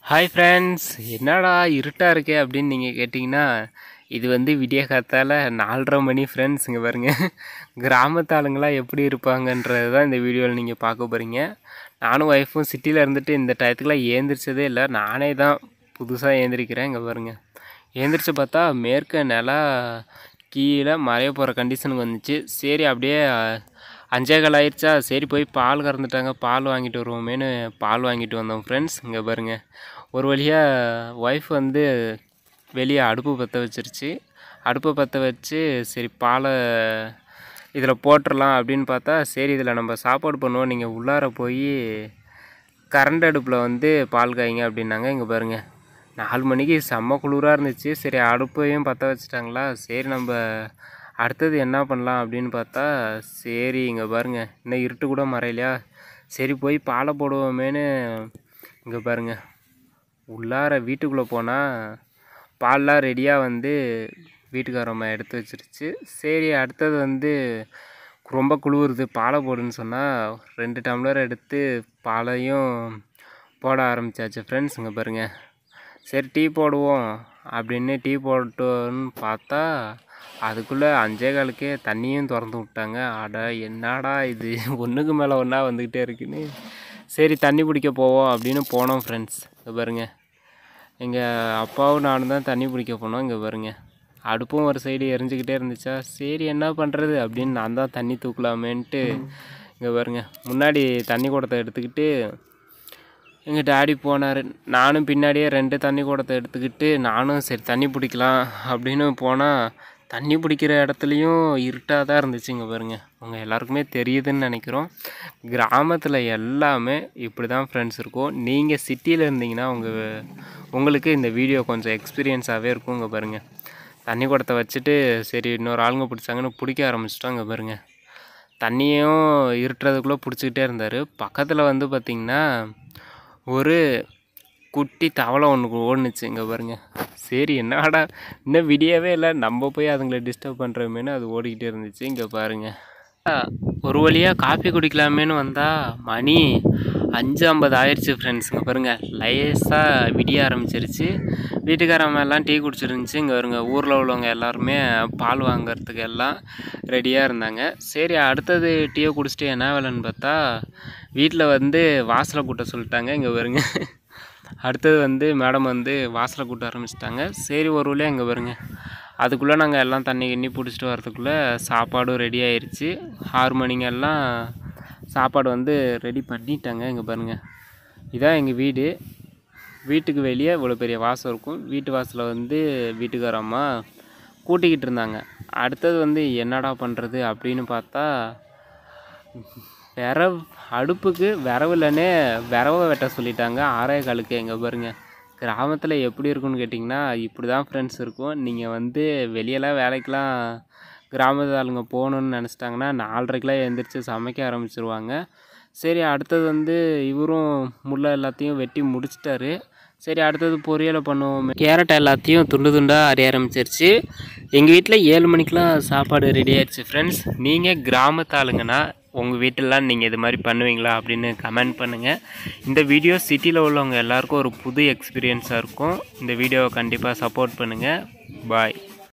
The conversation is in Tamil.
ஹாய் ஃப்ரெண்ட்ஸ் என்னடா இருட்டாக இருக்கே அப்படின்னு நீங்கள் கேட்டிங்கன்னா இது வந்து விடிய காத்தால் நாலரை மணி ஃப்ரெண்ட்ஸ் இங்கே பாருங்க கிராமத்து ஆளுங்களாம் எப்படி இருப்பாங்கன்றது தான் இந்த வீடியோவில் நீங்கள் பார்க்க போகிறீங்க நானும் ஒய்ஃபும் சிட்டியில் இருந்துட்டு இந்த டயத்துக்குலாம் ஏந்திரிச்சதே இல்லை நானே தான் புதுசாக ஏந்திரிக்கிறேன் இங்கே பாருங்க ஏந்திரிச்சு பார்த்தா மேற்க நிலா கீழே மறைய போகிற கண்டிஷனுக்கு வந்துச்சு சரி அப்படியே அஞ்சே கால் ஆயிடுச்சா சரி போய் பால் கறந்துட்டாங்க பால் வாங்கிட்டு வருவோமேனு பால் வாங்கிட்டு வந்தோம் ஃப்ரெண்ட்ஸ் இங்கே பாருங்கள் ஒரு வழியாக ஒய்ஃப் வந்து வெளியே அடுப்பு பற்ற வச்சிருச்சு அடுப்பை பற்ற வச்சு சரி பாலை இதில் போட்டுடலாம் அப்படின்னு பார்த்தா சரி இதில் நம்ம சாப்பாடு பண்ணுவோம் நீங்கள் உள்ளார போய் கரண்ட் அடுப்பில் வந்து பால் காய்ங்க அப்படின்னாங்க இங்கே பாருங்கள் நாலு மணிக்கு செம்ம குளிராக இருந்துச்சு சரி அடுப்பையும் பற்ற வச்சுட்டாங்களா சரி நம்ம அடுத்தது என்ன பண்ணலாம் அப்படின்னு பார்த்தா சரி இங்கே பாருங்க இன்னும் இருட்டு கூட மறையலையா சரி போய் பாலை போடுவோமேனு இங்கே பாருங்க உள்ளார வீட்டுக்குள்ளே போனால் பால்லாம் ரெடியாக வந்து வீட்டுக்காரம்மா எடுத்து வச்சிருச்சு சரி அடுத்தது வந்து ரொம்ப குளிருது பாலை போடுன்னு சொன்னால் ரெண்டு டம்ளர் எடுத்து பாலையும் போட ஆரம்பித்தாச்சு ஃப்ரெண்ட்ஸ் இங்கே பாருங்கள் சரி டீ போடுவோம் அப்படின்னு டீ போட்டோன்னு பார்த்தா அதுக்குள்ளே அஞ்சே காலுக்கே தண்ணியும் திறந்து விட்டாங்க அட என்னடா இது ஒன்றுக்கு மேலே ஒன்றா வந்துக்கிட்டே இருக்குன்னு சரி தண்ணி பிடிக்க போவோம் அப்படின்னு போனோம் ஃப்ரெண்ட்ஸ் இங்கே பாருங்க எங்கள் அப்பாவும் நானும் தான் தண்ணி பிடிக்க போனோம் இங்கே பாருங்க அடுப்பும் ஒரு சைடு எரிஞ்சுக்கிட்டே இருந்துச்சா சரி என்ன பண்ணுறது அப்படின்னு நான் தான் தண்ணி தூக்கலாமேன்ட்டு இங்கே பாருங்க முன்னாடி தண்ணி குடத்தை எடுத்துக்கிட்டு எங்கள் டாடி போனார் நானும் பின்னாடியே ரெண்டு தண்ணி குடத்தை எடுத்துக்கிட்டு நானும் சரி தண்ணி பிடிக்கலாம் அப்படின்னு போனால் தண்ணி பிடிக்கிற இடத்துலையும் இருட்டாக தான் இருந்துச்சு இங்கே பாருங்கள் உங்கள் எல்லாருக்குமே தெரியுதுன்னு நினைக்கிறோம் கிராமத்தில் எல்லாமே இப்படி தான் ஃப்ரெண்ட்ஸ் இருக்கும் நீங்கள் சிட்டியில் இருந்தீங்கன்னா உங்கள் உங்களுக்கு இந்த வீடியோ கொஞ்சம் எக்ஸ்பீரியன்ஸாகவே இருக்கும் இங்கே பாருங்கள் தண்ணி குடத்தை வச்சுட்டு சரி இன்னொரு ஆளுங்க பிடிச்சாங்கன்னு பிடிக்க ஆரம்பிச்சிட்டோம் இங்கே பாருங்கள் தண்ணியும் இருட்டுறதுக்குள்ளே பிடிச்சிக்கிட்டே இருந்தார் பக்கத்தில் வந்து பார்த்திங்கன்னா ஒரு குட்டி தவளை ஒன்று ஓடுனுச்சு இங்கே பாருங்க சரி என்னடா இன்னும் விடியவே இல்லை நம்ம போய் அதுங்களை டிஸ்டர்ப் பண்ணுறோமேனு அது ஓடிக்கிட்டே இருந்துச்சு இங்கே பாருங்க ஒரு வழியாக காஃபி குடிக்கலாமேன்னு வந்தால் மணி அஞ்சு ஐம்பது ஆயிடுச்சு ஃப்ரெண்ட்ஸ் இங்கே பாருங்கள் லேஸாக விடிய ஆரம்பிச்சிருச்சு வீட்டுக்காரம்மா எல்லாம் டீ குடிச்சிருந்துச்சு இங்கே வருங்க ஊரில் உள்ளவங்க எல்லாருமே பால் வாங்குறதுக்கு எல்லாம் ரெடியாக இருந்தாங்க சரி அடுத்தது டீயை குடிச்சிட்டு என்ன வேலைன்னு பார்த்தா வீட்டில் வந்து வாசலை கூட்ட சொல்லிட்டாங்க இங்கே வருங்க அடுத்தது வந்து மேடம் வந்து வாசலை கூட்ட ஆரம்பிச்சிட்டாங்க சரி ஒரு வழியாக இங்கே வருங்க அதுக்குள்ளே நாங்கள் எல்லாம் தண்ணி கிண்ணி பிடிச்சிட்டு வரதுக்குள்ளே சாப்பாடும் ரெடி ஆயிடுச்சு ஆறு மணிங்கெல்லாம் சாப்பாடு வந்து ரெடி பண்ணிட்டாங்க இங்கே பாருங்கள் இதான் எங்கள் வீடு வீட்டுக்கு வெளியே இவ்வளோ பெரிய வாசல் இருக்கும் வீட்டு வாசலில் வந்து வீட்டுக்கார அம்மா கூட்டிக்கிட்டு இருந்தாங்க அடுத்தது வந்து என்னடா பண்ணுறது அப்படின்னு பார்த்தா விரவ் அடுப்புக்கு விரவு இல்லைன்னே விரவை வெட்ட சொல்லிட்டாங்க ஆறே காலுக்கு எங்கே பாருங்க கிராமத்தில் எப்படி இருக்குன்னு கேட்டிங்கன்னா இப்படி தான் ஃப்ரெண்ட்ஸ் இருக்கும் நீங்கள் வந்து வெளியெல்லாம் வேலைக்கெலாம் கிராமத்து ஆளுங்க போகணுன்னு நினச்சிட்டாங்கன்னா நாலரைக்கெலாம் எழுந்திரிச்சு சமைக்க ஆரம்பிச்சிருவாங்க சரி அடுத்தது வந்து இவரும் முள்ள எல்லாத்தையும் வெட்டி முடிச்சிட்டாரு சரி அடுத்தது பொரியலை பண்ணுவோம் கேரட் எல்லாத்தையும் துண்டு துண்டாக அறிய ஆரம்பிச்சிருச்சு எங்கள் வீட்டில் ஏழு மணிக்கெலாம் சாப்பாடு ரெடி ஆயிடுச்சு ஃப்ரெண்ட்ஸ் நீங்கள் கிராமத்து ஆளுங்கன்னா உங்கள் வீட்டிலலாம் நீங்கள் இது மாதிரி பண்ணுவீங்களா அப்படின்னு கமெண்ட் பண்ணுங்கள் இந்த வீடியோ சிட்டியில் உள்ளவங்க எல்லாருக்கும் ஒரு புது எக்ஸ்பீரியன்ஸாக இருக்கும் இந்த வீடியோவை கண்டிப்பாக சப்போர்ட் பண்ணுங்கள் பாய்